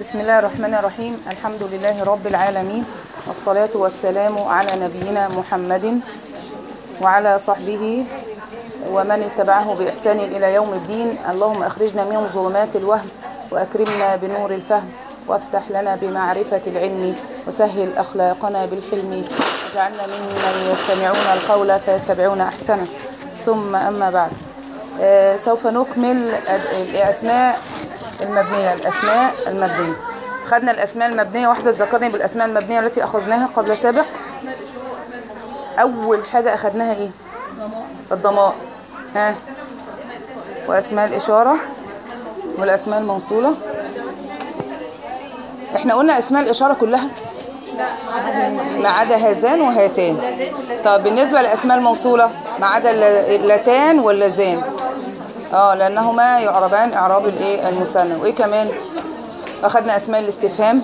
بسم الله الرحمن الرحيم الحمد لله رب العالمين والصلاة والسلام على نبينا محمد وعلى صحبه ومن اتبعه بإحسان إلى يوم الدين اللهم أخرجنا من ظلمات الوهم وأكرمنا بنور الفهم وافتح لنا بمعرفة العلم وسهل أخلاقنا بالحلم واجعلنا ممن يستمعون القول فيتبعون أحسنه ثم أما بعد آه، سوف نكمل الأسماء المبنية الأسماء المبنية خدنا الأسماء المبنية واحدة ذكرني بالأسماء المبنية التي أخذناها قبل سابق أول حاجة أخذناها إيه الضمائر ها وأسماء الإشارة والأسماء الموصولة احنا قلنا أسماء الإشارة كلها ما عدا هذان وهاتان طب بالنسبة للأسماء الموصولة ما عدا اللتان واللذان اه لأنهما يعربان إعراب الإيه المثنى وإيه كمان أخدنا أسماء الاستفهام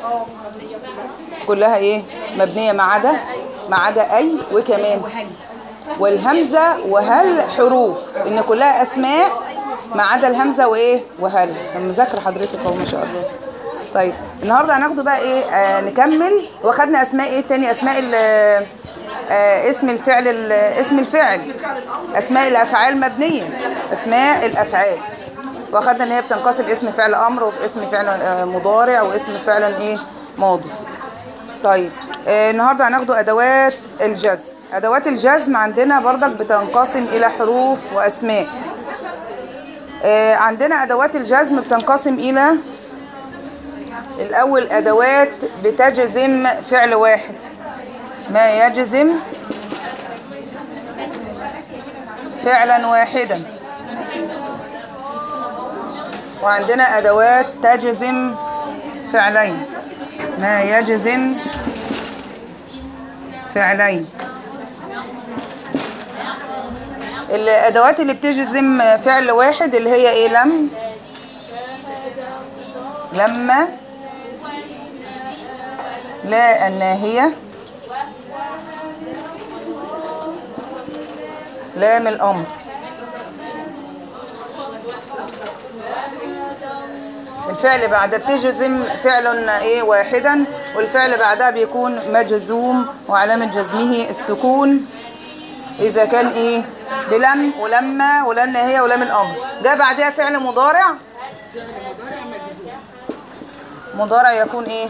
كلها إيه مبنية ما عدا ما عدا أي وكمان والهمزة وهل حروف إن كلها أسماء ما عدا الهمزة وإيه وهل مذاكرة حضرتك أهو ما شاء الله طيب النهارده هناخده بقى ايه آه نكمل واخدنا اسماء ايه تاني اسماء ال آه اسم الفعل ال- اسم الفعل اسماء الافعال مبنيه اسماء الافعال واخدنا ان هي بتنقسم اسم فعل امر واسم فعل آه مضارع واسم فعل ايه ماضي طيب آه النهارده هناخده ادوات الجزم ادوات الجزم عندنا بردك بتنقسم الى حروف واسماء آه عندنا ادوات الجزم بتنقسم الى الأول أدوات بتجزم فعل واحد ما يجزم فعلا واحدا وعندنا أدوات تجزم فعلين ما يجزم فعلين الأدوات اللي بتجزم فعل واحد اللي هي إيه لم لما لا الناهية لام الأمر الفعل بعد بتجزم فعل ايه واحدا والفعل بعدها بيكون مجزوم وعلامة جزمه السكون إذا كان ايه بلم ولما ولا الناهية ولام الأمر جاء بعدها فعل مضارع مضارع يكون ايه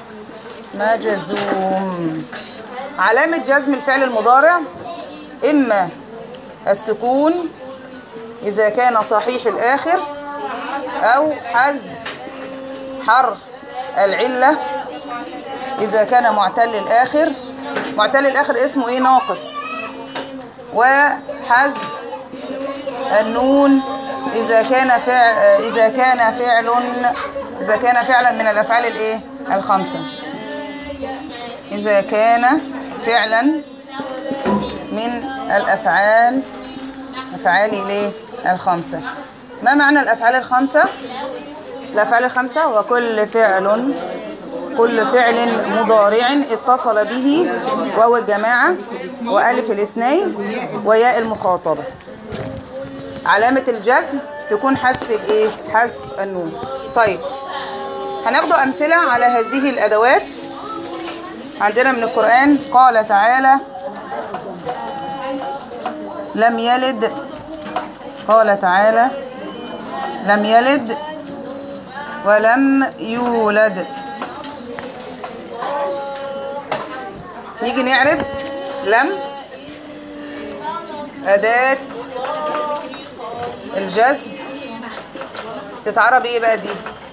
مجزوم علامة جزم الفعل المضارع إما السكون إذا كان صحيح الآخر أو حذف حرف العلة إذا كان معتل الآخر معتل الآخر اسمه إيه ناقص وحذف النون إذا كان فعل إذا كان فعل إذا كان فعلا من الأفعال الإيه الخمسة إذا كان فعلا من الأفعال أفعال إيه الخمسة ما معنى الأفعال الخمسة الأفعال الخمسة وكل فعل كل فعل مضارع اتصل به واو الجماعة وألف الاثنين وياء المخاطبة علامة الجزم تكون حذف الايه حذف النون طيب هناخد أمثلة على هذه الأدوات عندنا من القرآن قال تعالى لم يلد قال تعالى لم يلد ولم يولد نيجي نعرب لم أداة الجزم تتعرب ايه بقى دي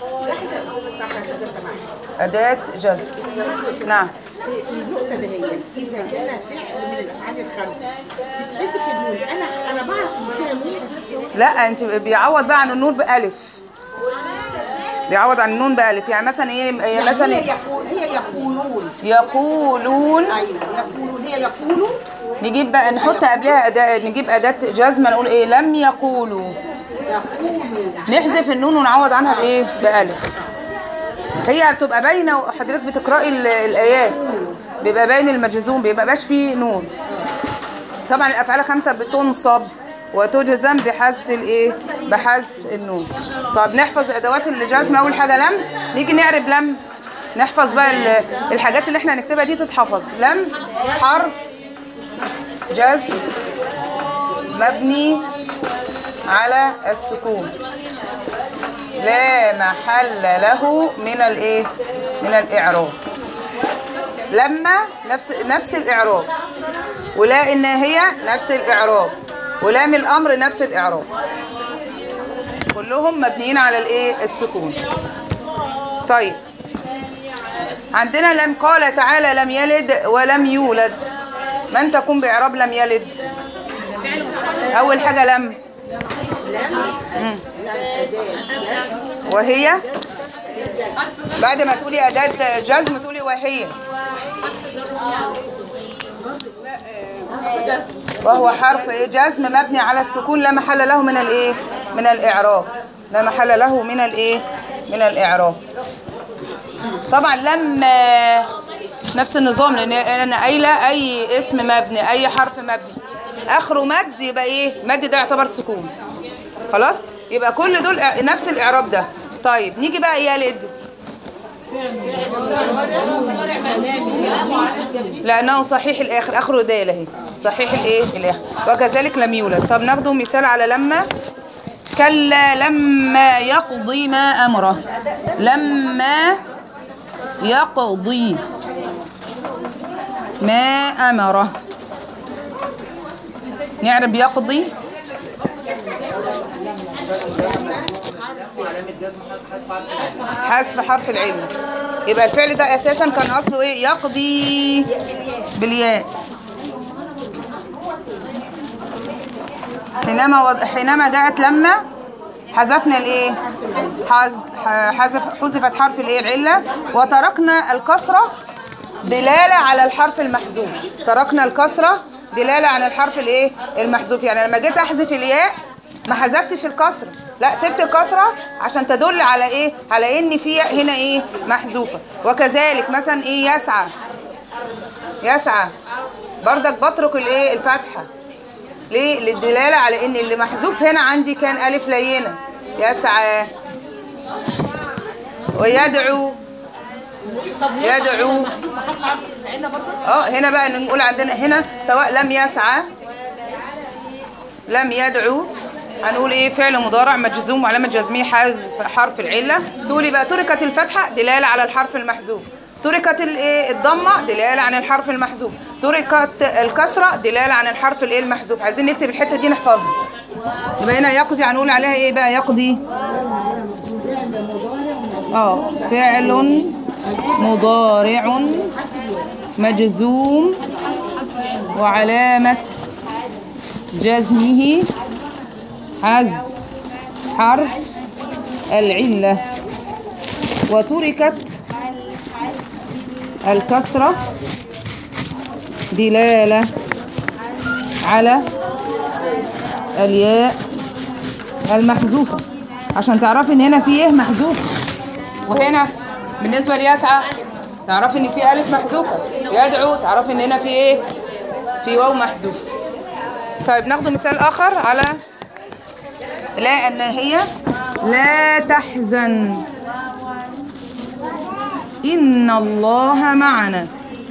أداة جزم نعم في في النقطة دهيت إذا كان فعل من الأفعال الخمسة تتحذف النون أنا أنا بعرف إن فيها نون لا انت بيعوض بقى عن النون بألف بيعوض عن النون بألف يعني مثلا ايه إيه يعني مثلا هي إيه؟ يقول هي يقولون يقولون أيوه يقولون هي يقولوا نجيب بقى نحط قبلها أداة نجيب أداة جزمة نقول ايه لم يقولوا يقولوا نحذف النون ونعوض عنها بايه بألف هي بتبقى باينه وحضرتك بتقراي ال- الايات بيبقى باين المجزوم بيبقى باش فيه نون طبعا الافعال الخمسه بتنصب وتجزم بحذف الايه بحذف النون طب نحفظ ادوات الجزم اول حاجه لم نيجي نعرب لم نحفظ بقى ال- الحاجات اللي احنا هنكتبها دي تتحفظ لم حرف جزم مبني على السكون لا محل له من الايه من الاعراب لما نفس نفس الاعراب ولا الناهيه نفس الاعراب ولام الامر نفس الاعراب كلهم مبنيين على الايه السكون طيب عندنا لم قال تعالى لم يلد ولم يولد من تكون باعراب لم يلد اول حاجه لم مم. وهي بعد ما تقولي اداه جزم تقولي وهي وهو حرف ايه جزم مبني على السكون لا محل له من الايه من الاعراب لا محل له من الايه من الاعراب طبعا لما نفس النظام لان انا قايله اي اسم مبني اي حرف مبني اخره مد يبقى ايه مد ده يعتبر سكون خلاص يبقى كل دول إع- نفس الاعراب ده طيب نيجي بقى يلد لانه صحيح الاخر اخره دال اهي صحيح الايه الاخر وكذلك لم يولد طب ناخده مثال على لما كلا لما يقضي ما امره لما يقضي ما امره نعرب يقضي حذف حرف العلم يبقى الفعل ده اساسا كان اصله ايه يقضي بالياء حينما وض... حينما جاءت لما حذفنا الايه حذ- حذف حذفت حرف الايه العله وتركنا الكسره دلاله على الحرف المحذوف تركنا الكسره دلاله على الحرف الايه المحذوف يعني لما جيت احذف الياء ما حذفتش الكسره لا سبت الكسره عشان تدل على ايه على ان في ياء هنا ايه محذوفه وكذلك مثلا ايه يسعى يسعى بردك بترك الايه الفتحه ليه للدلاله على ان اللي محذوف هنا عندي كان الف لينه يسعى ويدعو يدعو اه هنا بقى نقول عندنا هنا سواء لم يسعى لم يدعو هنقول ايه فعل مضارع مجزوم وعلامه جزميه حذف حرف العله تقولي بقى تركت الفتحه دلاله على الحرف المحذوف تركت الايه الضمه دلاله عن الحرف المحذوف تركت الكسره دلاله عن الحرف الايه المحذوف عايزين نكتب الحته دي نحفظها يبقى هنا يقضي هنقول عليها ايه بقى يقضي اه فعل مضارع مجزوم وعلامه جزمه حذف حرف العلة وتركت الكسرة دلالة على الياء المحذوفة عشان تعرفي ان هنا في ايه محذوف وهنا بالنسبة ليسعى تعرفي ان في الف محذوفة يدعو تعرفي ان هنا في ايه في واو محذوفة طيب ناخد مثال اخر على لا الناهية لا تحزن إن الله معنا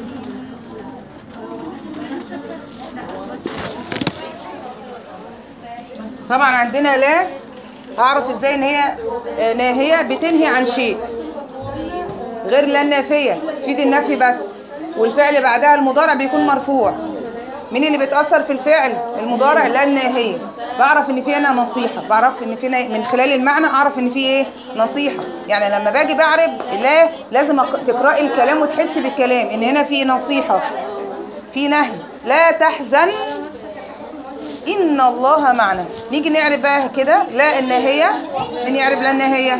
طبعا عندنا لا هعرف ازاي ان هي آه، ناهية بتنهي عن شيء غير لا النافية تفيد النفي بس والفعل بعدها المضارع بيكون مرفوع مين اللي بيتأثر في الفعل المضارع لا الناهية بعرف ان في هنا نصيحة بعرف ان في من خلال المعنى اعرف ان في ايه نصيحة يعني لما باجي بعرب لا لازم أق- تقرأي الكلام وتحسي بالكلام ان هنا في نصيحة في نهي لا تحزن ان الله معنا نيجي نعرب بقى كده لا الناهية من يعرب لا الناهية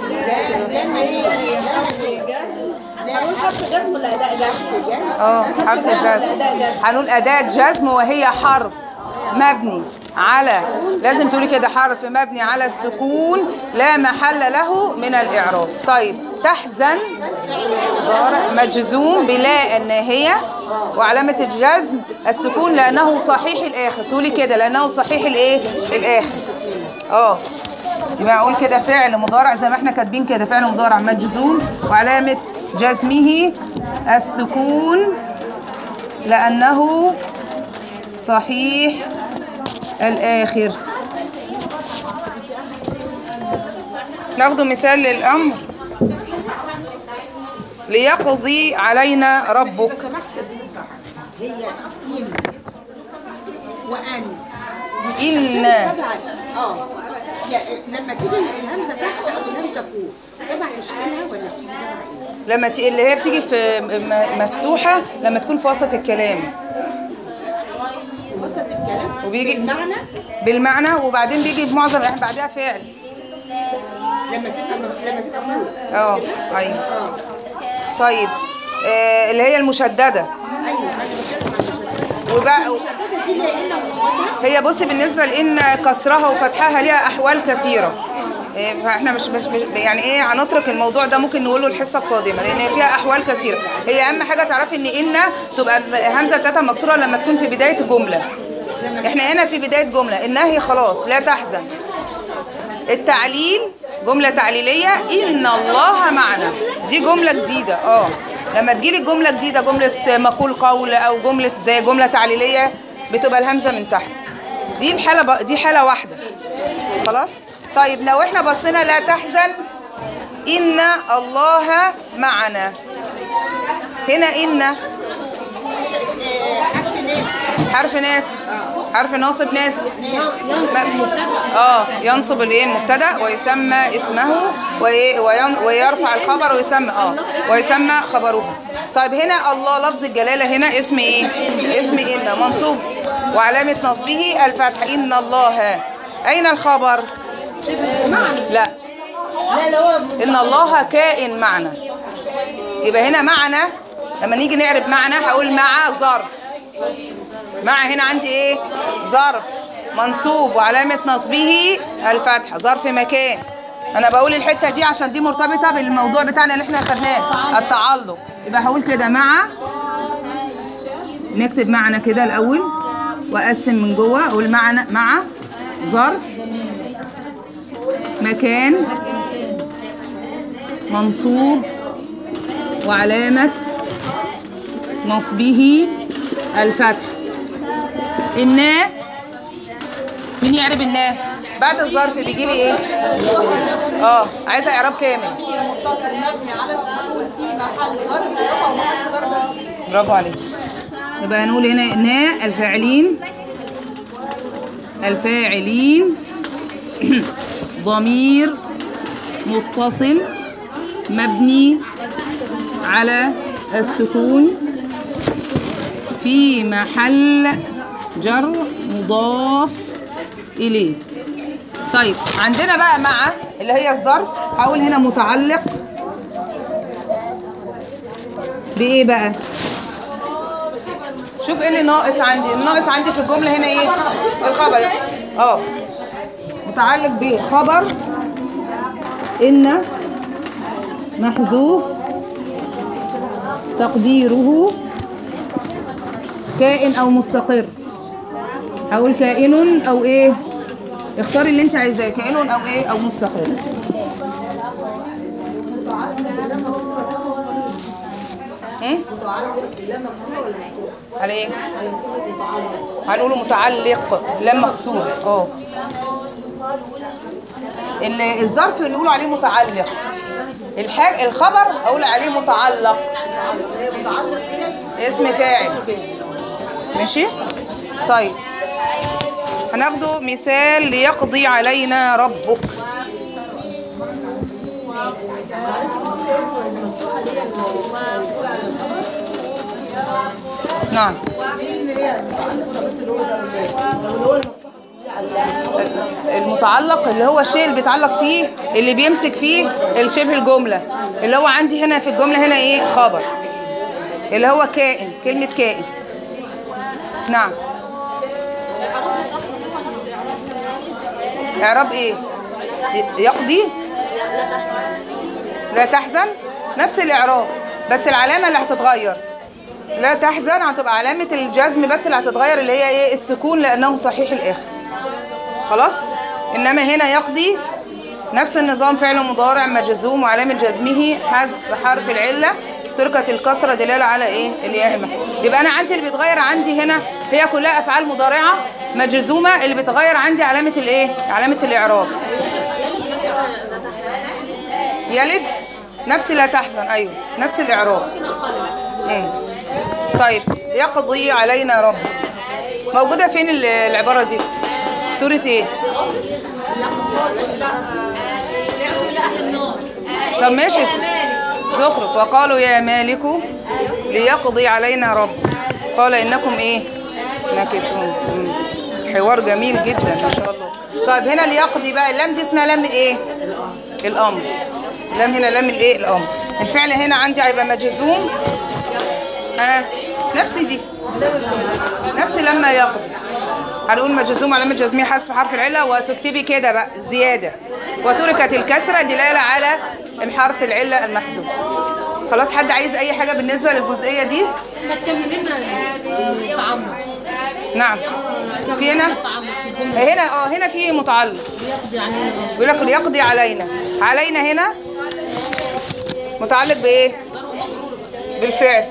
هنقول حرف جزم ولا اداء جزم؟ اه حرف جزم هنقول أداة جزم وهي حرف مبني على لازم تقولي كده حرف مبني على السكون لا محل له من الإعراب طيب تحزن مضارع مجزوم بلا الناهية وعلامة الجزم السكون لأنه صحيح الآخر تقولي كده لأنه صحيح الإيه الآخر اه يبقى اقول كده فعل مضارع زي ما احنا كاتبين كده فعل مضارع مجزوم وعلامة جزمه السكون لأنه صحيح الآخر ناخد مثال للأمر ليقضي علينا ربك لو سمحت هي إن وأن إن تبع اه يا لما تيجي الهمزه تحت او الهمزه فوق تبع اشكالها ولا بتيجي تبع ايه؟ لما ت... اللي هي بتيجي في م- مفتوحة لما تكون في وسط الكلام وسط الكلام وبيجي المعنى بالمعنى وبعدين بيجي في معظم الأحيان بعدها فعل لما تبقى لما تبقى فوق اه ايوه اه طيب آه اللي هي المشددة ايوه انا بتكلم عن المشدده وبقى المشدده دي لان وقتها هي بصي بالنسبة لإن كسرها وفتحها ليها أحوال كثيرة إيه، فاحنا مش مش مش- يعني ايه هنترك الموضوع ده ممكن نقوله الحصه القادمه لان فيها احوال كثيره هي اهم حاجه تعرفي ان ان تبقى همزه بتاعتها مكسوره لما تكون في بدايه الجمله احنا هنا في بدايه جمله النهي خلاص لا تحزن التعليل جمله تعليليه ان الله معنا دي جمله جديده اه لما تجيلي جمله جديده جمله مقول قول او جمله زي جمله تعليليه بتبقى الهمزه من تحت دي الحاله ب... دي حاله واحده خلاص طيب لو احنا بصينا لا تحزن ان الله معنا هنا ان آه، حرف ناس حرف ناس حرف ناصب ناس اه ينصب الايه المبتدا ويسمى اسمه وي- وين- ويرفع الخبر ويسمى اه ويسمى خبره طيب هنا الله لفظ الجلاله هنا اسم ايه اسم ان منصوب وعلامه نصبه الفتح ان الله اين الخبر لا لا لا هو ان الله كائن معنا يبقى هنا معنا لما نيجي نعرب معنا هقول مع ظرف مع هنا عندي ايه ظرف منصوب وعلامة نصبه الفتحة ظرف مكان انا بقول الحتة دي عشان دي مرتبطة بالموضوع بتاعنا اللي احنا خدناه التعلق يبقى هقول كده مع نكتب معنا كده الاول واقسم من جوه اقول معنا مع ظرف مكان منصوب وعلامة نصبه الفتح النا مين يعرب النا بعد الظرف بيجي لي ايه اه عايزه اعراب كامل برافو عليك يبقى هنقول هنا نا الفاعلين الفاعلين ضمير متصل مبني على السكون في محل جر مضاف إليه طيب عندنا بقى مع اللي هي الظرف هقول هنا متعلق بإيه بقى شوف ايه اللي ناقص عندي الناقص عندي في الجملة هنا ايه الخبر اه متعلق بخبر إن محذوف تقديره كائن او مستقر هقول كائن او ايه اختاري اللي انت عايزاه كائن او ايه او مستقر هم؟ على ايه هنقوله متعلق لام مكسور اه ال- الظرف اللي نقول عليه متعلق الحاج الخبر اقول عليه متعلق متعلق ايه؟ اسم فاعل ماشي طيب هناخده مثال ليقضي علينا ربك نعم المتعلق اللي هو الشيء اللي بيتعلق فيه اللي بيمسك فيه الشبه الجملة اللي هو عندي هنا في الجملة هنا ايه خبر اللي هو كائن كلمة كائن نعم اعراب ايه ي- يقضي لا تحزن نفس الاعراب بس العلامه اللي هتتغير لا تحزن هتبقى علامه الجزم بس اللي هتتغير اللي هي ايه السكون لانه صحيح الاخر خلاص انما هنا يقضي نفس النظام فعل مضارع مجزوم وعلامه جزمه حذف حرف العله تركت الكسره دلاله على ايه الياء المحذوف يبقى انا عندي اللي بيتغير عندي هنا هي كلها افعال مضارعه مجزومه اللي بيتغير عندي علامه الايه علامه الاعراب يلد نفس لا تحزن ايوه نفس الاعراب مم. طيب يقضي علينا رب موجوده فين ال- العباره دي سوره ايه طب ماشي زخرف وقالوا يا مالك ليقضي علينا رب قال انكم ايه ناكثون مم. حوار جميل جدا ما شاء الله طيب هنا ليقضي بقى اللام دي اسمها لام ايه الامر لام هنا لام الايه الامر الفعل هنا عندي هيبقى مجزوم ها نفس دي نفس لما يقضي هنقول مجزوم علامة جزمية حذف حرف العلة وتكتبي كده بقى زيادة وتركت الكسرة دلالة على الحرف العلة المحذوف خلاص حد عايز أي حاجة بالنسبة للجزئية دي ما تكملي لنا التعمق نعم في هنا التعمق الجمله هنا اه هنا في متعلق بيقضي علينا بيقول لك ليقضي علينا علينا هنا متعلق بايه بالفعل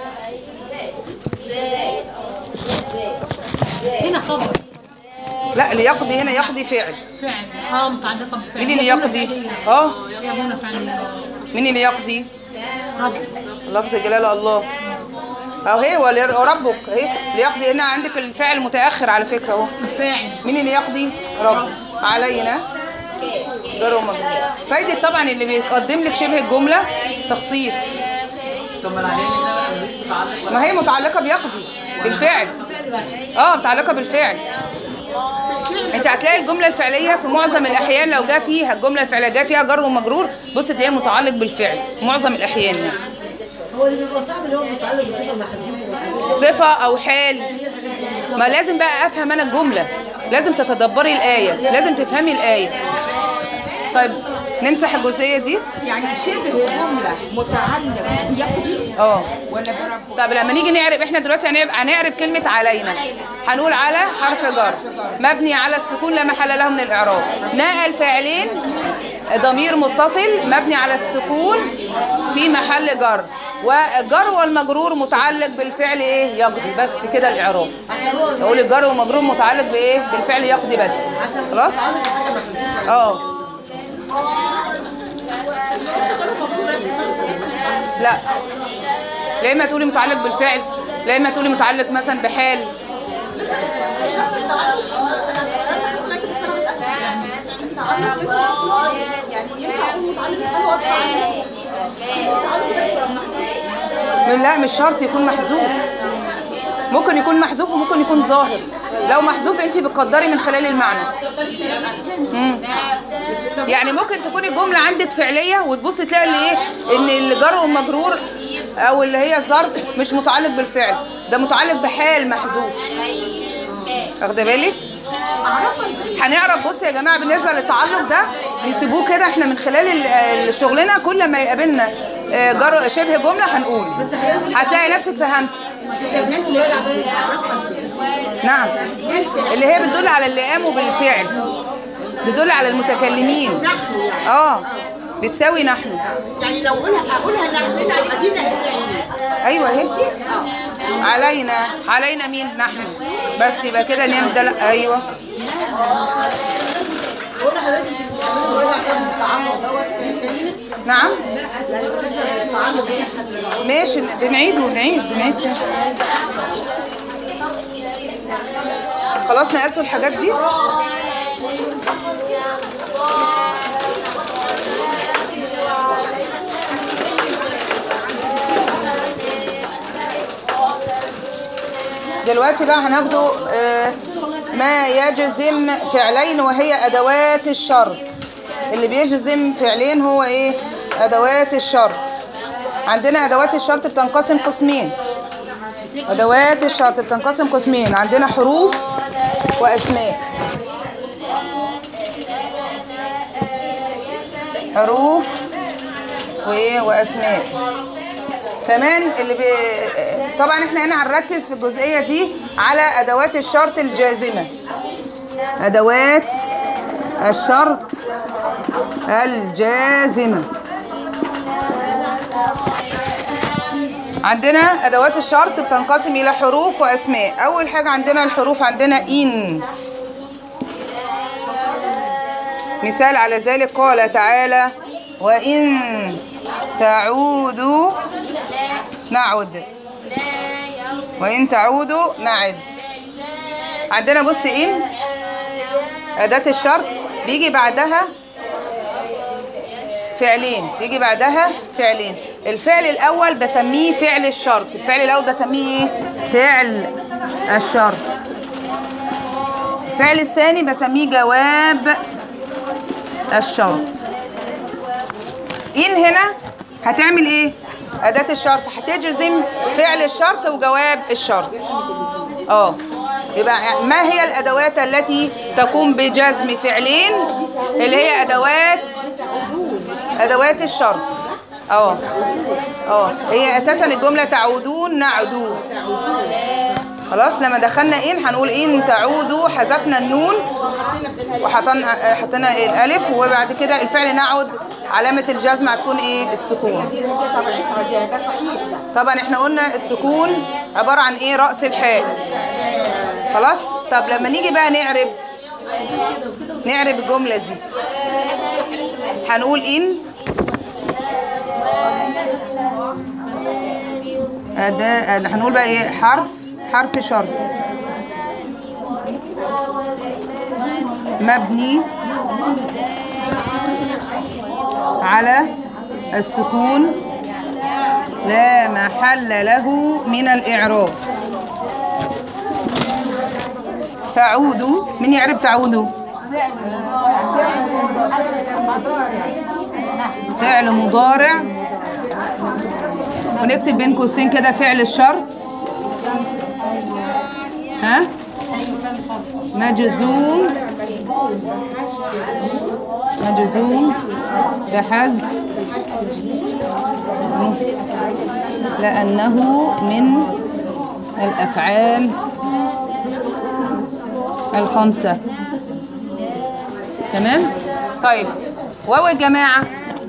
هنا خبر لا ليقضي هنا يقضي فعل فعل اه متعلقه بفعل مين اللي هي جملة يقضي؟ فعلية. اه هي جمله فعليه مين اللي يقضي رب لفظ جلالة الله اهو هي ولي- وربك اهي ليقضي هنا عندك الفعل متأخر على فكرة اهو الفاعل مين اللي يقضي رب علينا جر ومجرور فايدة طبعا اللي بيقدم لك شبه الجملة تخصيص طب ما العلاني ده بقى ملوش متعلق ما هي متعلقة بيقضي بالفعل اه متعلقة بالفعل انت هتلاقي الجملة الفعلية في معظم الأحيان لو جاء فيها الجملة الفعلية جاء فيها جر ومجرور بص تلاقيها متعلق بالفعل معظم الأحيان يعني هو اللي بيبقى صعب اللي هو متعلق بصفه محذوفه صفة أو حال ما لازم بقى أفهم أنا الجملة لازم تتدبري الآية لازم تفهمي الآية طيب نمسح الجزئية دي يعني شبه جملة متعلق يقضي اه ولا برب طب لما نيجي نعرب احنا دلوقتي هنعرب, هنعرب كلمة علينا هنقول على حرف جر مبني على السكون لا محل له من الإعراب ناء الفاعلين ضمير متصل مبني على السكون في محل جر والجر والمجرور متعلق بالفعل ايه يقضي بس كده الإعراب اقول الجر والمجرور متعلق بايه بالفعل يقضي بس خلاص اه لا لا اما تقولي متعلق بالفعل لا اما تقولي متعلق مثلا بحال من لا مش شرط يكون محذوف ممكن يكون محذوف وممكن يكون ظاهر لو محذوف انت بتقدري من خلال المعنى مم. يعني ممكن تكون الجمله عندك فعليه وتبصي تلاقي اللي ايه ان الجر والمجرور او اللي هي الظرف مش متعلق بالفعل ده متعلق بحال محذوف واخده بالك هنعرف بص يا جماعه بالنسبه للتعلق ده نسيبوه كده احنا من خلال ال- ال- شغلنا كل ما يقابلنا آه، جر شبه جمله هنقول هتلاقي نفسك فهمتي الناس اللي هي العادية تعرفها ازاي؟ نعم اللي هي بتدل على اللي قاموا بالفعل تدل على المتكلمين نحن يعني اه بتساوي نحن يعني لو قولها اقولها نحن يبقى دي الفعلية ايوه اهي علينا علينا مين نحن بس يبقى كده نمدل ايوه هو انا حضرتك انت بتتكلمي ولا كان التعمق دوت تاني نعم التعمق ده مش هتلاقيه. ماشي بنعيد ونعيد بنعيد تاني. خلاص نقلتوا الحاجات دي دلوقتي بقى هناخده آه، ما يجزم فعلين وهي ادوات الشرط اللي بيجزم فعلين هو ايه ادوات الشرط عندنا ادوات الشرط بتنقسم قسمين ادوات الشرط بتنقسم قسمين عندنا حروف واسماء حروف وايه واسماء كمان اللي بي... طبعا احنا هنا هنركز في الجزئيه دي على ادوات الشرط الجازمه ادوات الشرط الجازمه عندنا ادوات الشرط بتنقسم الى حروف واسماء اول حاجه عندنا الحروف عندنا ان مثال على ذلك قال تعالى وان تعودوا نعد وان تعودوا نعد عندنا بص ان اداه الشرط بيجي بعدها فعلين بيجي بعدها فعلين الفعل الاول بسميه فعل الشرط الفعل الاول بسميه ايه فعل الشرط الفعل الثاني بسميه جواب الشرط ان هنا هتعمل ايه اداه الشرط هتجزم فعل الشرط وجواب الشرط اه يبقى ما هي الادوات التي تقوم بجزم فعلين اللي هي ادوات ادوات الشرط اه اه هي اساسا الجمله تعودون نعدو خلاص لما دخلنا ان هنقول ان تعودوا حذفنا النون وحطينا حطينا الالف وبعد كده الفعل نعد علامه الجزم هتكون ايه السكون دي طبيعتها دي ده صحيح ده طبعا احنا قلنا السكون عباره عن ايه راس الحاء خلاص طب لما نيجي بقى نعرب نعرب الجمله دي هنقول ان أداة أد- هنقول بقى ايه حرف حرف شرط مبني على السكون لا محل له من الإعراب تعود من يعرب تعود فعل مضارع ونكتب بين قوسين كده فعل الشرط ها مجزوم مجزوم بحذف لأنه من الأفعال الخمسة تمام طيب واو الجماعة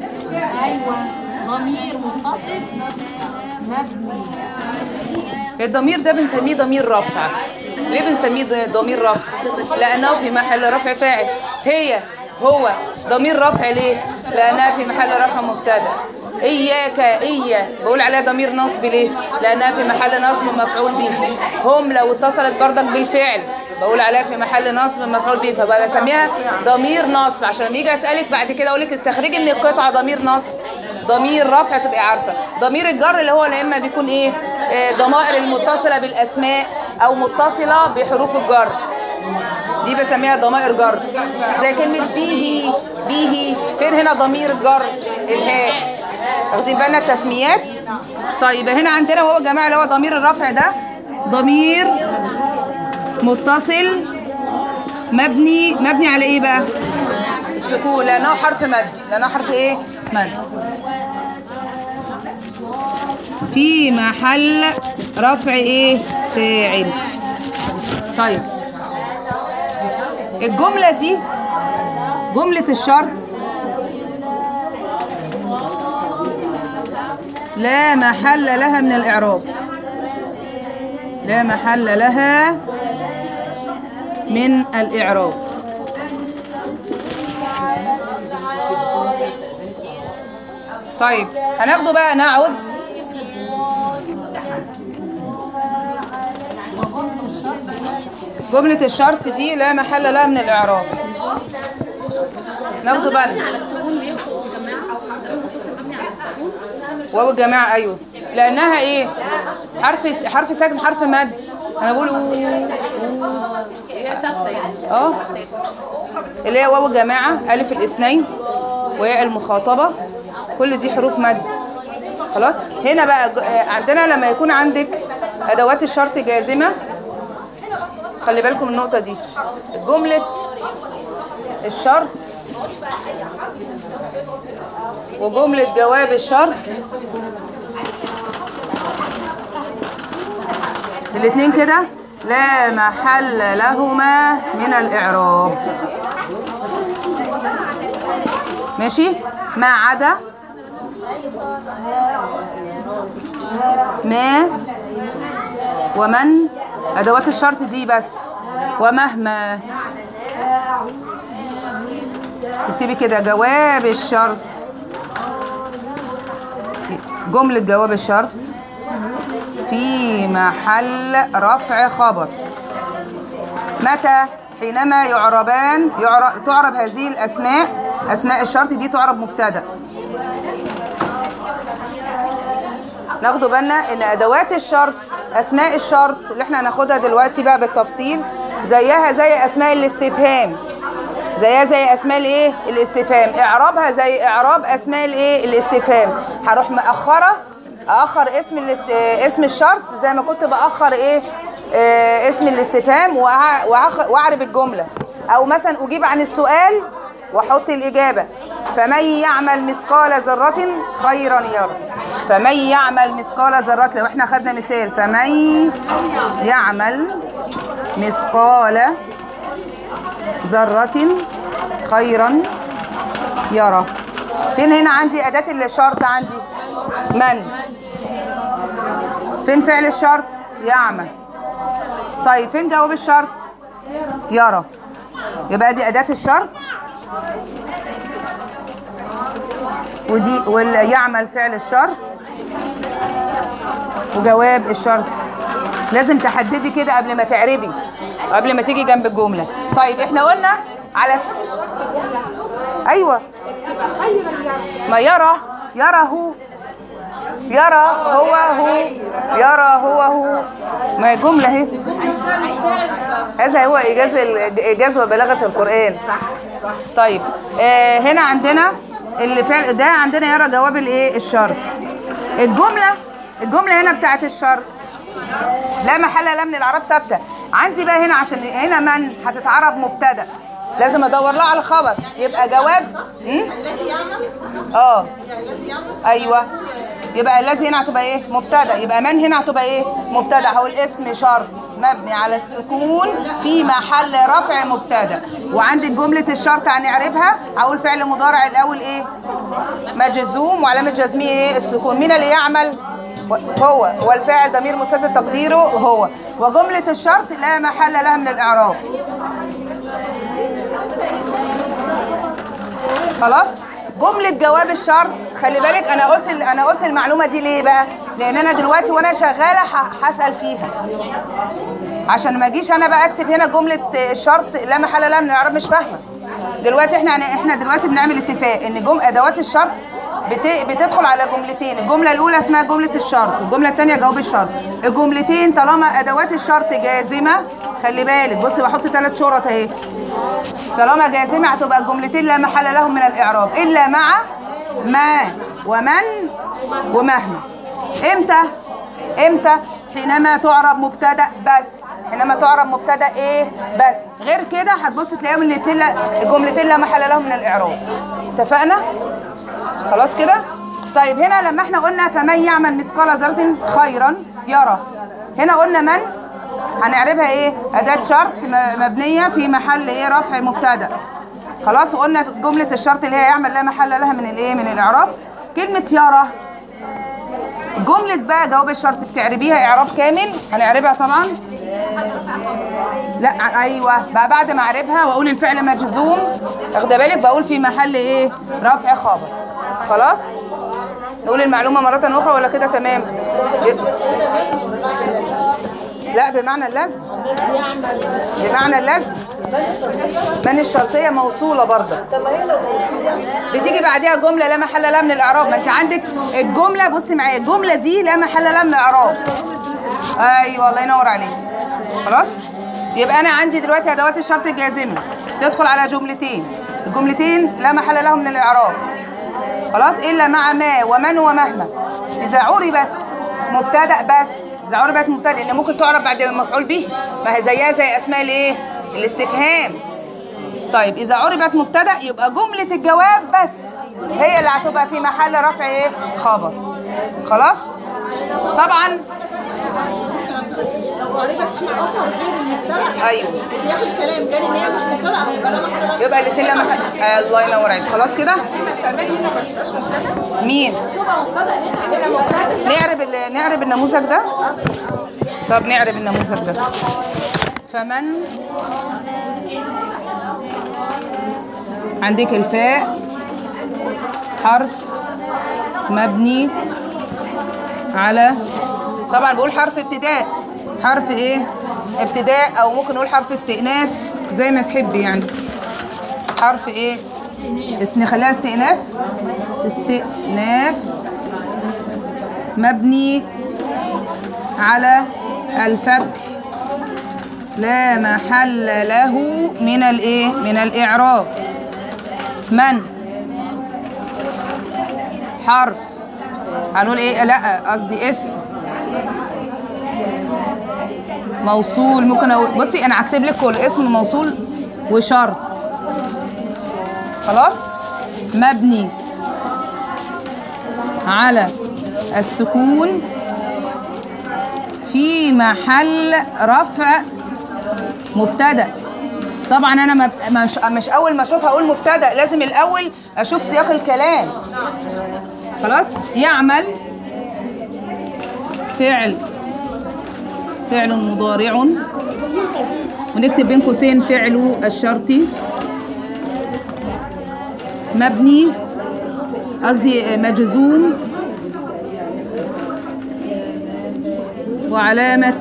ضمير منخفض مبني الضمير ده بنسميه ضمير رفع ليه بنسميه ض- ضمير رفع لانه في محل رفع فاعل هي هو ضمير رفع ليه لانها في محل رفع مبتدا اياك ايا بقول عليها ضمير نصب ليه لانها في محل نصب مفعول به هم لو اتصلت بردك بالفعل بقول عليها في محل نصب مفعول به فبقى بسميها ضمير نصب عشان لما يجي اسالك بعد كده اقول لك استخرجي من القطعه ضمير نصب ضمير رفع تبقي عارفه ضمير الجر اللي هو لا اما بيكون ايه آه، ضمائر المتصله بالاسماء او متصله بحروف الجر دي بسميها ضمائر جر زي كلمه به به فين هنا ضمير الجر الهاء واخدين بالنا التسميات طيب هنا عندنا هو يا جماعه اللي هو ضمير الرفع ده ضمير متصل مبني مبني على ايه بقى السكون لانه حرف مد لانه حرف ايه مد في محل رفع ايه فاعل طيب الجملة دي جملة الشرط لا محل لها من الإعراب لا محل لها من الإعراب طيب هناخده بقى نعد جملة الشرط دي لا محل لها من الإعراب ناخده بالنا واو الجماعة أيوه لأنها إيه حرف حرف ساكن حرف مد أنا بقول أوه. هي ثابته يعني اه اللي هي واو الجماعة ألف الاثنين وياء المخاطبة كل دي حروف مد خلاص هنا بقى ج- آه، عندنا لما يكون عندك أدوات الشرط جازمة خلي بالكم من النقطة دي جملة الشرط وجملة جواب الشرط الاتنين كده لا محل لهما من الإعراب ماشي ما عدا ما ومن أدوات الشرط دي بس ومهما اكتبي كده جواب الشرط جملة جواب الشرط في محل رفع خبر متى حينما يعربان يعرب تعرب هذه الأسماء أسماء الشرط دي تعرب مبتدأ ناخدوا بالنا ان ادوات الشرط اسماء الشرط اللي احنا هناخدها دلوقتي بقى بالتفصيل زيها زي اسماء الاستفهام زيها زي اسماء الايه الاستفهام اعرابها زي اعراب اسماء الايه الاستفهام هروح مأخره اخر اسم الاست... اسم الشرط زي ما كنت باخر ايه آه اسم الاستفهام وأع- وأخ- واعرب الجمله او مثلا اجيب عن السؤال واحط الاجابه فمن يعمل مثقال ذره خيرا يره فمن يعمل مثقال ذره لو احنا خدنا مثال فمن يعمل مثقال ذرة خيرا يرى فين هنا عندي أداة الشرط عندي من فين فعل الشرط يعمل طيب فين جواب الشرط يرى يبقى دي أداة الشرط ودي واليعمل فعل الشرط وجواب الشرط لازم تحددي كده قبل ما تعربي قبل ما تيجي جنب الجملة طيب احنا قلنا على ش... ايوه ما يرى يرى هو يرى هو هو يرى هو هو ما هي جملة اهي هذا هو إيجاز ال- إيجاز وبلاغة القرآن صح طيب آه هنا عندنا الفعل ده عندنا يرى جواب الايه الشرط الجملة الجملة هنا بتاعت الشرط لا محل لها من الاعراب ثابته عندي بقى هنا عشان هنا من هتتعرب مبتدا لازم ادور لها على الخبر يبقى جواب م? الذي يعمل اه الذي يعمل ايوه يبقى الذي هنا هتبقى ايه مبتدا يبقى من هنا هتبقى ايه مبتدا هقول اسم شرط مبني على السكون في محل رفع مبتدا وعندك جمله الشرط هنعربها هقول فعل مضارع الاول ايه مجزوم وعلامه جزمه ايه السكون مين اللي يعمل هو والفاعل ضمير مستتر تقديره هو وجمله الشرط لا محل لها من الاعراب خلاص جملة جواب الشرط خلي بالك انا قلت ال- انا قلت المعلومة دي ليه بقى؟ لان انا دلوقتي وانا شغالة ه- هسأل فيها عشان ما اجيش انا بقى اكتب هنا جملة الشرط لا محل لها من الاعراب مش فاهمة دلوقتي احنا احنا دلوقتي بنعمل اتفاق ان جم ادوات الشرط بت- بتدخل على جملتين الجملة الأولى اسمها جملة الشرط والجملة الثانية جواب الشرط الجملتين طالما أدوات الشرط جازمة خلي بالك بصي بحط ثلاث شرط اهي طالما جازمة هتبقى الجملتين لا محل لهم من الإعراب إلا مع ما ومن ومهما إمتى؟ إمتى؟ حينما تعرب مبتدأ بس حينما تعرب مبتدأ إيه؟ بس غير كده هتبص تلاقيهم الاتنين لا- الجملتين لا محل لهم من الإعراب اتفقنا؟ خلاص كده؟ طيب هنا لما احنا قلنا فمن يعمل مثقال ذرة خيرا يرى هنا قلنا من هنعربها ايه اداه شرط م- مبنيه في محل ايه رفع مبتدا خلاص وقلنا في جمله الشرط اللي هي يعمل لا محل لها من الايه من الاعراب كلمه يرى جمله بقى جواب الشرط بتعربيها اعراب كامل هنعربها طبعا لا ايوه بقى بعد ما اعربها واقول الفعل مجزوم واخده بالك بقول في محل ايه رفع خبر خلاص نقول المعلومه مره اخرى ولا كده تمام لا بمعنى اللازم بمعنى اللازم من الشرطيه موصوله برضه بتيجي بعديها جمله لا محل لها من الاعراب ما انت عندك الجمله بصي معايا الجمله دي لا محل لها من الاعراب ايوه الله ينور عليك خلاص يبقى انا عندي دلوقتي ادوات الشرط الجازمه تدخل على جملتين الجملتين لا محل لهم من الاعراب خلاص الا مع ما ومن ومهما اذا عربت مبتدا بس اذا عربت مبتدا لان ممكن تعرب بعد مفعول به ما هي زيها زي اسماء الايه الاستفهام طيب اذا عربت مبتدا يبقى جمله الجواب بس هي اللي هتبقى في محل رفع ايه خبر خلاص طبعا لو قريبة شيء اخر غير المبتدا ايوه سياق الكلام جالي ان هي مش مبتدا هيبقى ده محل يبقى الاثنين لما حد... آه الله ينور عليك خلاص كده مين نعرب ال... نعرب النموذج ده طب نعرب النموذج ده فمن عندك الفاء حرف مبني على طبعا بقول حرف ابتداء حرف ايه ابتداء او ممكن نقول حرف استئناف زي ما تحبي يعني حرف ايه اس- نخليها استئناف استئناف مبني على الفتح لا محل له من الايه من الاعراب من حرف هنقول ايه لا قصدي اسم موصول ممكن اقول بصي انا هكتب لك كل اسم موصول وشرط خلاص مبني على السكون في محل رفع مبتدا طبعا انا ما ب- مش مش اول ما اشوف هقول مبتدا لازم الاول اشوف سياق الكلام خلاص يعمل فعل فعل مضارع ونكتب بين قوسين فعل الشرطي مبني قصدي مجزوم وعلامة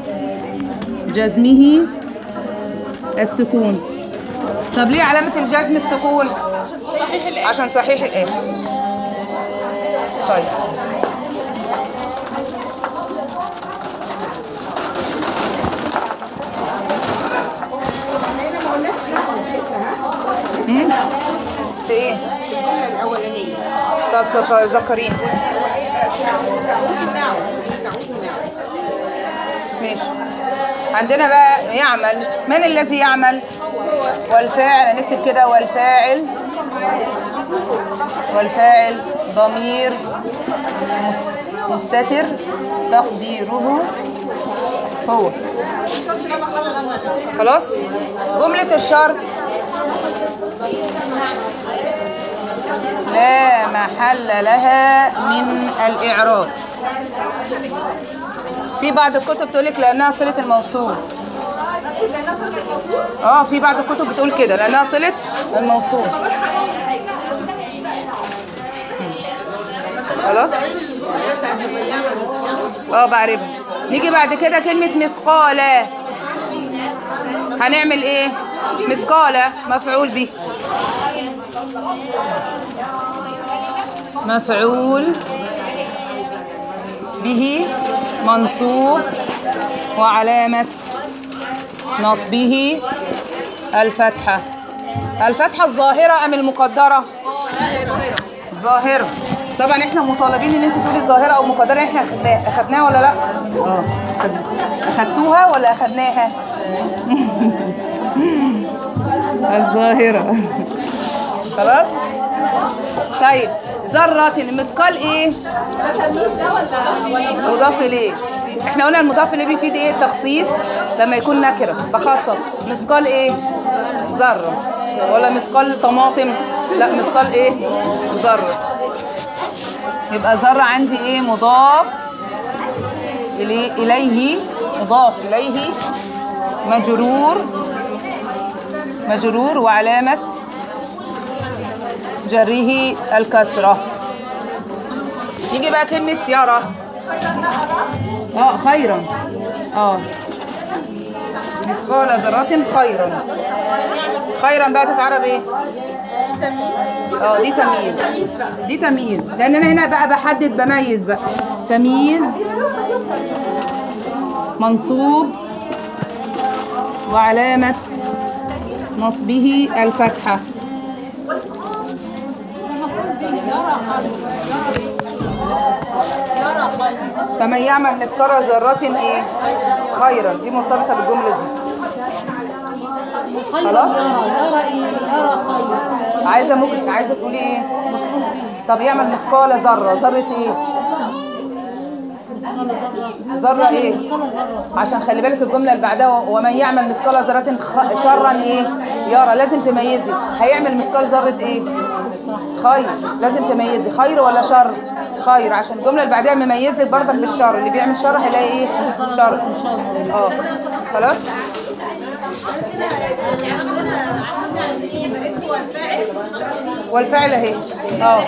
جزمه السكون طب ليه علامة الجزم السكون؟ صحيح الآخر عشان صحيح الآخر طيب مم؟ في ايه؟ الجمله الاولانيه طب ف- فذكرين ماشي عندنا بقى يعمل من الذي يعمل والفاعل نكتب كده والفاعل والفاعل ضمير مس- مستتر تقديره هو خلاص جملة الشرط لا محل لها من الإعراب في بعض الكتب تقول لك لأنها صلة الموصول اه في بعض الكتب بتقول كده لأنها صلة الموصول خلاص اه بعرفها نيجي بعد كده كلمة مثقالة هنعمل ايه مثقالة مفعول به مفعول به منصوب وعلامة نصبه الفتحة الفتحة الظاهرة أم المقدرة؟ ظاهرة طبعا احنا مطالبين ان انت تقولي ظاهرة او مقدرة احنا اخدناها اخدناها ولا لا؟ اه اخدتوها ولا اخدناها؟ الظاهرة خلاص؟ طيب ذرة المثقال ايه؟ مضاف اليه احنا قلنا المضاف اليه بيفيد ايه التخصيص لما يكون نكره بخصص مثقال ايه ذره ولا مثقال طماطم لا مثقال ايه ذره يبقى ذره عندي ايه مضاف إليه اليه مضاف اليه مجرور مجرور وعلامه جره الكسره يجي بقى كلمة يرى اه خيرا اه مثقال ذرة خيرا خيرا بقى تتعرب ايه؟ اه دي تمييز دي تمييز لان انا هنا بقى بحدد بميز بقى تمييز منصوب وعلامة نصبه الفتحة فمن يعمل مثقال ذرة ايه خيرا دي مرتبطة بالجملة دي خير خلاص. يرى يرى ايه يرى خير عايزه ممكن عايزه تقولي ايه طب يعمل مثقال ذره ذره ايه مثقال ذره ذره ايه مثقال ذره عشان خلي بالك الجمله اللي بعدها ومن يعمل مثقال ذره خ- شرا ايه يرى لازم تميزي هيعمل مثقال ذره ايه خير لازم تميزي خير ولا شر خير عشان الجمله اللي بعدها مميز لك برضك بالشر اللي بيعمل شر هيلاقي ايه شر اه خلاص والفعل اهي اه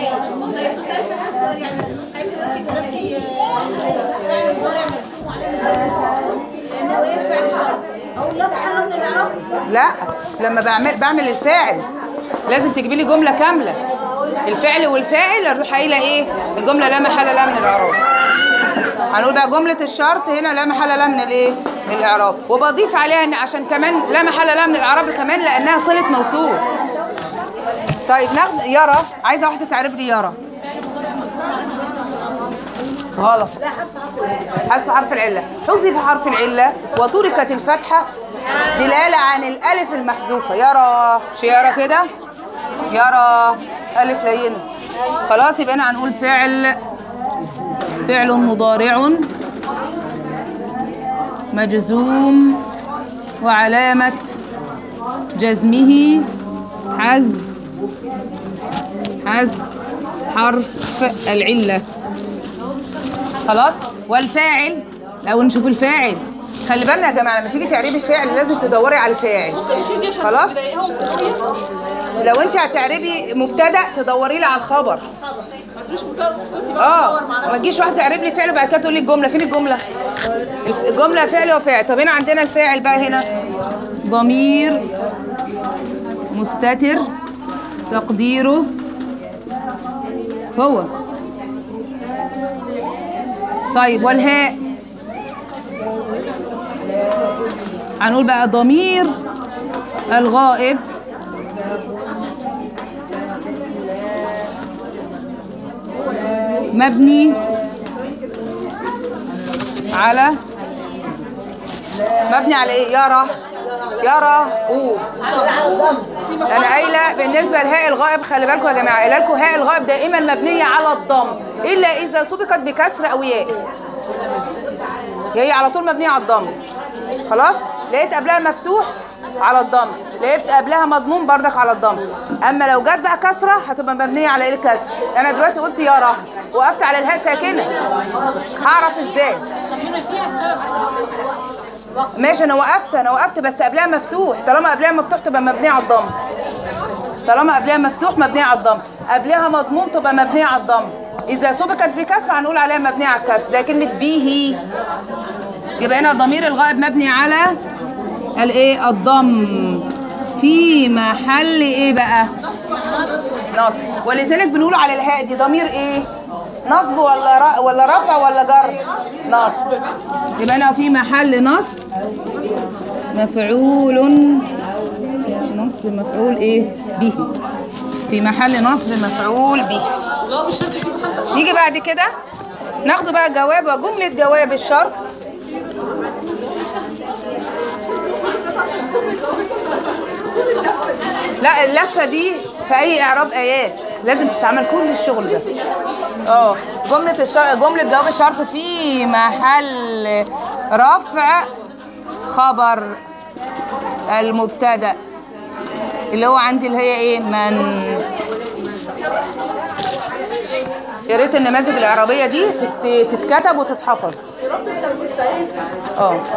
لا لما بعمل بعمل الفاعل لازم تجيبي لي جمله كامله الفعل والفاعل اروح قايله ايه الجمله لا محل لها من الاعراب هنقول بقى جمله الشرط هنا لا محل لها من الايه من الاعراب وبضيف عليها ان عشان كمان لا محل لها من الاعراب كمان لانها صله موصوف طيب ناخد يرى عايزه واحده تعرف لي يرى غلط حذف حرف العلة حذف حرف العلة وتركت الفتحة دلالة عن الألف المحذوفة يرى مش يرى كده يرى ألف لينة خلاص يبقى أنا هنقول فعل فعل مضارع مجزوم وعلامة جزمه حذف حذف حرف العله خلاص والفاعل لو نشوف الفاعل خلي بالنا يا جماعه لما تيجي تعربي فعل لازم تدوري على الفاعل خلاص لو انت هتعربي مبتدا تدوري لي على الخبر اه ما تجيش واحده تعرب لي فعل وبعد كده تقول لي الجمله فين الجمله الف- الجمله فعل وفاعل طب هنا عندنا الفاعل بقى هنا ضمير مستتر تقديره هو طيب والهاء هنقول بقى ضمير الغائب مبني على مبني على ايه يرى يرى او انا قايله بالنسبه لهاء الغائب خلي بالكم يا جماعه قايله لكم هاء الغائب دائما مبنيه على الضم الا اذا سبقت بكسر او ياء هي على طول مبنيه على الضم خلاص لقيت قبلها مفتوح على الضم لقيت قبلها مضموم بردك على الضم اما لو جت بقى كسره هتبقى مبنيه على ايه الكسر انا دلوقتي قلت يرى وقفت على الهاء ساكنه هعرف ازاي ماشي انا وقفت انا وقفت بس قبلها مفتوح طالما قبلها مفتوح تبقى مبنيه على الضم طالما قبلها مفتوح مبنيه على الضم قبلها مضموم تبقى مبنيه على الضم اذا سبقت بكسر هنقول عليها مبنيه على الكسر ده كلمه به يبقى هنا ضمير الغائب مبني على الايه الضم في محل ايه بقى نصب ولذلك بنقول على الهاء دي ضمير ايه نصب ولا ر... ولا رفع ولا جر نصب يبقى انا في محل نصب مفعول نصب مفعول ايه به في محل نصب مفعول به نيجي بعد كده ناخده بقى جواب وجملة جواب الشرط لا اللفة دي في أي إعراب آيات لازم تتعمل كل الشغل ده اه جملة الشر... جملة جواب الشرط في محل رفع خبر المبتدأ اللي هو عندي اللي هي ايه من يا ريت النماذج الإعرابية دي تت- تتكتب وتتحفظ اه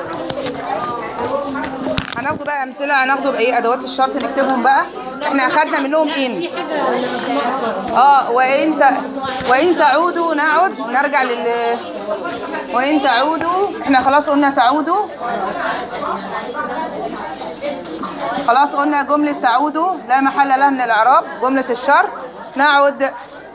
هناخده بقى امثله هناخده بايه ادوات الشرط نكتبهم بقى احنا اخدنا منهم ان اه وان ت... وان تعودوا نعد نرجع لل وان تعودوا احنا خلاص قلنا تعودوا خلاص قلنا جمله تعودوا لا محل لها من الاعراب جمله الشرط نعد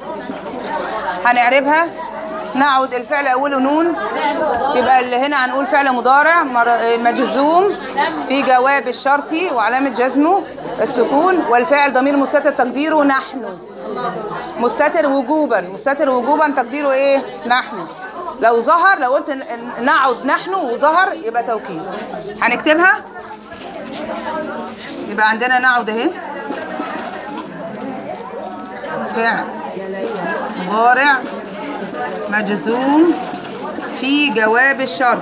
هنعربها نعود الفعل اوله نون يبقى اللي هنا هنقول فعل مضارع مر- مجزوم في جواب الشرطي وعلامة جزمه السكون والفاعل ضمير مستتر تقديره نحن مستتر وجوبا مستتر وجوبا تقديره ايه نحن لو ظهر لو قلت ن- نعد نحن وظهر يبقى توكيد هنكتبها يبقى عندنا نعود اهي فعل مضارع مجزوم في جواب الشرط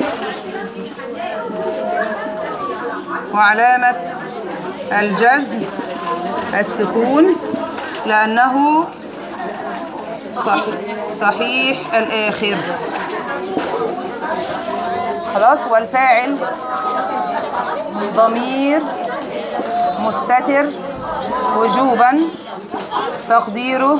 وعلامة الجزم السكون لأنه صح صحيح الآخر خلاص والفاعل ضمير مستتر وجوبا تقديره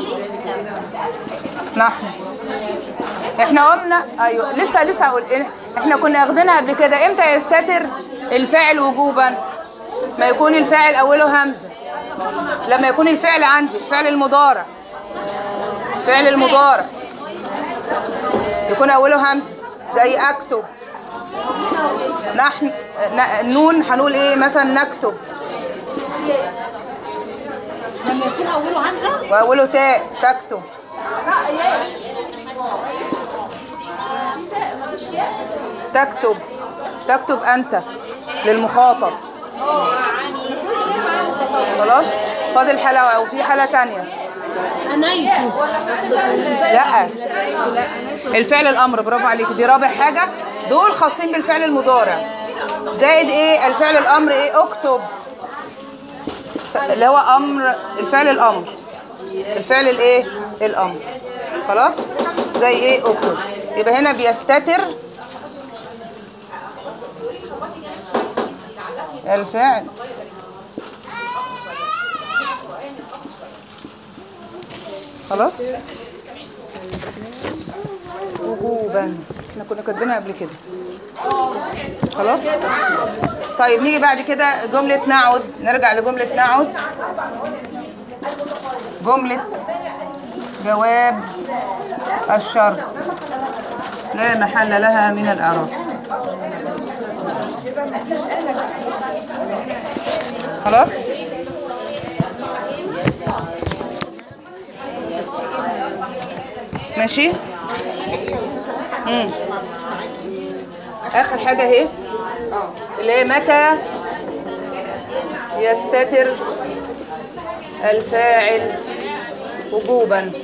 نحن احنا قلنا ايوه لسه لسه هقول إيه؟ احنا كنا واخدينها قبل كده امتى يستتر الفاعل وجوبا ما يكون الفاعل اوله همزه لما يكون الفعل عندي الفعل المضارع فعل المضارع يكون اوله همزه زي اكتب نحن ن- النون هنقول ايه مثلا نكتب لما يكون اوله همزه واوله تاء تكتب تكتب تكتب انت للمخاطب خلاص فاضل حالة او في حالة تانية انيت لا الفعل الامر برافو عليك دي رابع حاجة دول خاصين بالفعل المضارع زائد ايه الفعل الامر ايه اكتب اللي هو امر الفعل الامر الفعل الايه الامر خلاص زي ايه اكتب يبقى هنا بيستتر الفعل خلاص وجوبا احنا كنا كاتبينها قبل كده خلاص طيب نيجي بعد كده جملة نعد نرجع لجملة نعد جملة جواب الشرط لا محل لها من الإعراب خلاص ماشي مم. اخر حاجه اهي اللي هي متى يستتر الفاعل وجوبا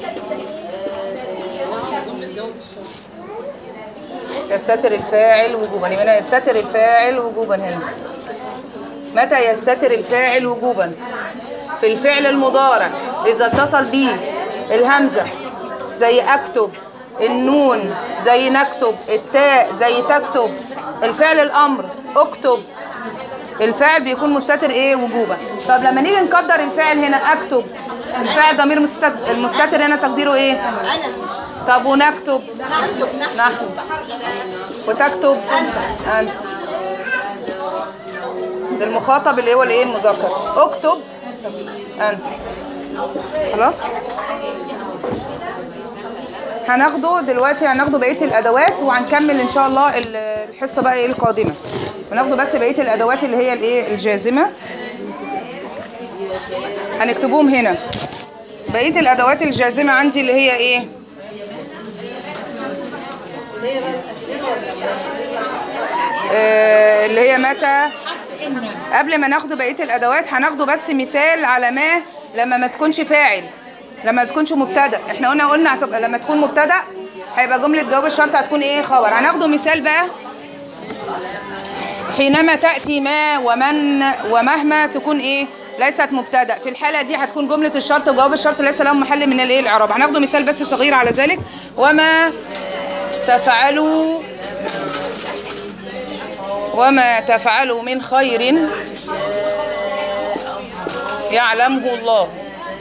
يستتر الفاعل وجوبا يبقى أنا يستتر الفاعل وجوبا هنا متى يستتر الفاعل وجوبا في الفعل المضارع إذا اتصل به الهمزة زي أكتب النون زي نكتب التاء زي تكتب الفعل الأمر اكتب الفاعل بيكون مستتر ايه وجوبا طب لما نيجي نقدر الفاعل هنا اكتب الفاعل ضمير مستتر المستتر هنا تقديره ايه طب ونكتب نحن وتكتب انت ده المخاطب اللي هو الايه المذكر اكتب انت خلاص هناخده دلوقتي هناخده بقيه الادوات وهنكمل ان شاء الله ال- الحصه بقى ايه القادمه هناخده بس بقيه الادوات اللي هي الايه الجازمه هنكتبوهم هنا بقيه الادوات الجازمه عندي اللي هي ايه آه، اللي هي متى قبل ما ناخده بقيه الادوات هناخده بس مثال على ما لما ما تكونش فاعل لما ما تكونش مبتدا احنا قلنا قلنا هتبقى لما تكون مبتدا هيبقى جمله جواب الشرط هتكون ايه خبر هناخده مثال بقى حينما تاتي ما ومن ومهما تكون ايه ليست مبتدا في الحاله دي هتكون جمله الشرط وجواب الشرط ليس لهم محل من الايه الاعراب هناخده مثال بس صغير على ذلك وما تفعلوا وما تفعلوا من خير يعلمه الله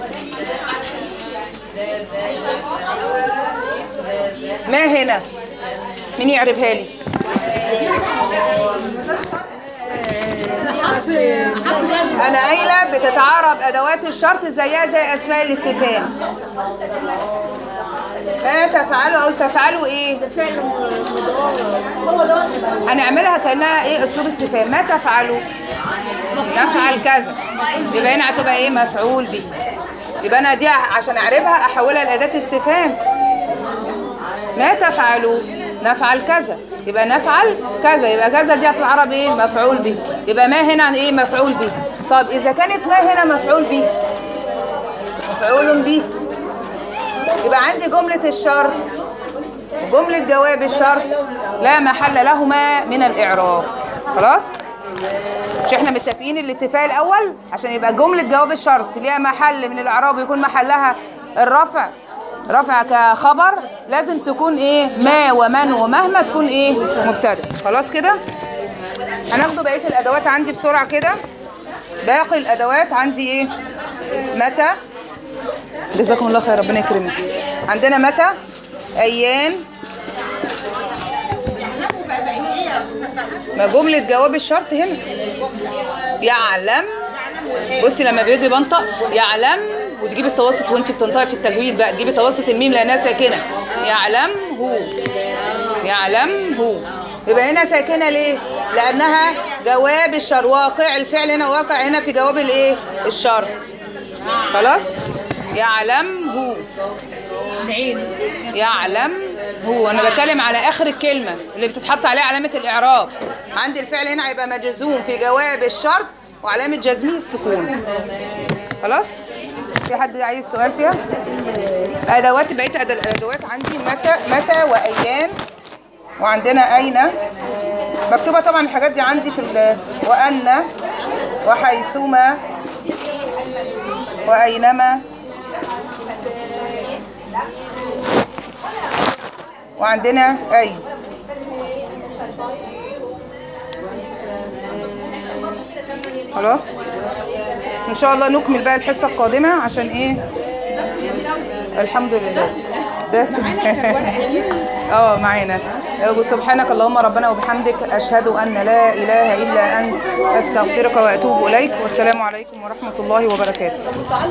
ما هنا مين يعرفها لي انا قايله بتتعرب ادوات الشرط زيها زي اسماء الاستفهام ما تفعلوا او تفعلوا ايه هنعملها كانها ايه اسلوب استفهام ما تفعلوا نفعل كذا يبقى هنا هتبقى ايه مفعول به يبقى انا دي عشان اعرفها احولها لاداه استفهام ما تفعلوا نفعل كذا يبقى نفعل كذا يبقى كذا دي هتتعرب ايه مفعول به يبقى ما هنا ايه مفعول به طب اذا كانت ما هنا مفعول به مفعول به يبقى عندي جملة الشرط وجملة جواب الشرط لا محل لهما من الإعراب خلاص مش احنا متفقين الاتفاق الأول عشان يبقى جملة جواب الشرط ليها محل من الإعراب يكون محلها الرفع رفع كخبر لازم تكون ايه ما ومن ومهما تكون ايه مبتدا خلاص كده هناخدوا بقية الأدوات عندي بسرعة كده باقي الأدوات عندي ايه متى جزاكم الله خير ربنا يكرمك عندنا متى ايام ما جملة جواب الشرط هنا يعلم بصي لما بيجي بنطق يعلم وتجيب التوسط وانت بتنطقي في التجويد بقى تجيبي توسط الميم لانها ساكنه يعلم هو يعلم هو يبقى هنا ساكنه ليه لانها جواب الشرط واقع الفعل هنا واقع هنا في جواب الايه الشرط خلاص يعلم هو يعلم هو انا بتكلم على اخر الكلمه اللي بتتحط عليها علامه الاعراب عندي الفعل هنا هيبقى مجزوم في جواب الشرط وعلامه جزمه السكون خلاص في حد عايز سؤال فيها ادوات بقيه أد- الادوات عندي متى متى وايام وعندنا اين مكتوبه طبعا الحاجات دي عندي في ال- وان وحيثما واينما وعندنا أي خلاص إن شاء الله نكمل بقى الحصة القادمة عشان إيه الحمد لله ده س- اه معانا وسبحانك اللهم ربنا وبحمدك أشهد أن لا إله إلا أنت أستغفرك وأتوب إليك والسلام عليكم ورحمة الله وبركاته